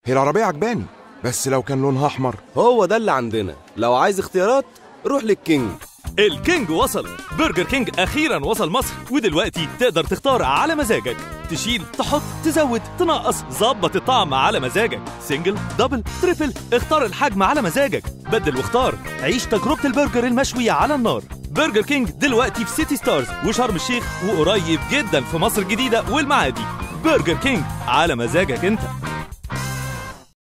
هي العربية عجباني بس لو كان لونها أحمر هو ده اللي عندنا لو عايز اختيارات روح للكينج الكينج وصل برجر كينج اخيرا وصل مصر ودلوقتي تقدر تختار على مزاجك تشيل تحط تزود تنقص ظبط الطعم على مزاجك سنجل دبل تريبل اختار الحجم على مزاجك بدل واختار عيش تجربة البرجر المشوي على النار برجر كينج دلوقتي في سيتي ستارز وشرم الشيخ وقريب جدا في مصر الجديدة والمعادي برجر كينج على مزاجك انت